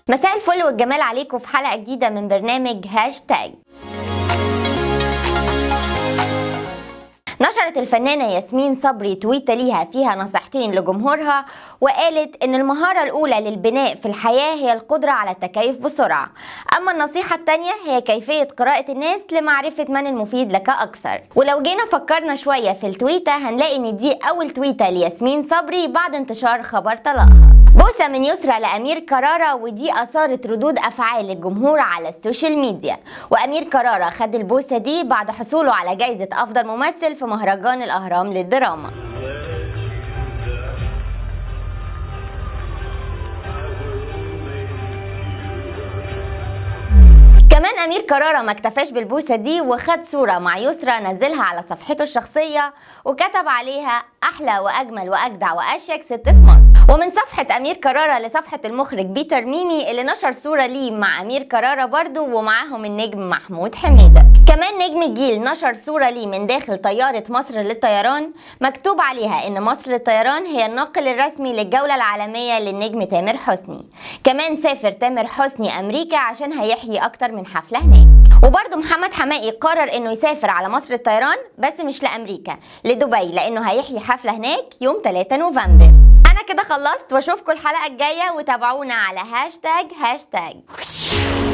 مساء الفل والجمال عليكم في حلقة جديدة من برنامج هاشتاج نشرت الفنانة ياسمين صبري تويتة ليها فيها نصيحتين لجمهورها وقالت إن المهارة الأولى للبناء في الحياة هي القدرة على التكيف بسرعة أما النصيحة التانية هي كيفية قراءة الناس لمعرفة من المفيد لك أكثر ولو جينا فكرنا شوية في التويتة هنلاقي إن دي أول تويتة لياسمين صبري بعد انتشار خبر طلاقها بوسة من يسرى لأمير كرارة ودي أثارت ردود أفعال الجمهور على السوشيال ميديا وأمير كرارة خد البوسة دي بعد حصوله على جايزة أفضل ممثل في مهرجان الأهرام للدراما كمان امير كرارة ما اكتفاش بالبوسه دي وخد صوره مع يسرى نزلها على صفحته الشخصيه وكتب عليها احلى واجمل واجدع واشيك ست في مصر ومن صفحه امير كرارة لصفحه المخرج بيتر ميمي اللي نشر صوره ليه مع امير كرارة برضو ومعاهم النجم محمود حميده كمان نجم الجيل نشر صورة ليه من داخل طيارة مصر للطيران مكتوب عليها إن مصر للطيران هي الناقل الرسمي للجولة العالمية للنجم تامر حسني كمان سافر تامر حسني أمريكا عشان هيحيي أكتر من حفلة هناك وبرضه محمد حمائي قرر إنه يسافر على مصر الطيران بس مش لأمريكا لدبي لأنه هيحيي حفلة هناك يوم 3 نوفمبر أنا كده خلصت وأشوفكم الحلقة الجاية وتابعونا على هاشتاج هاشتاج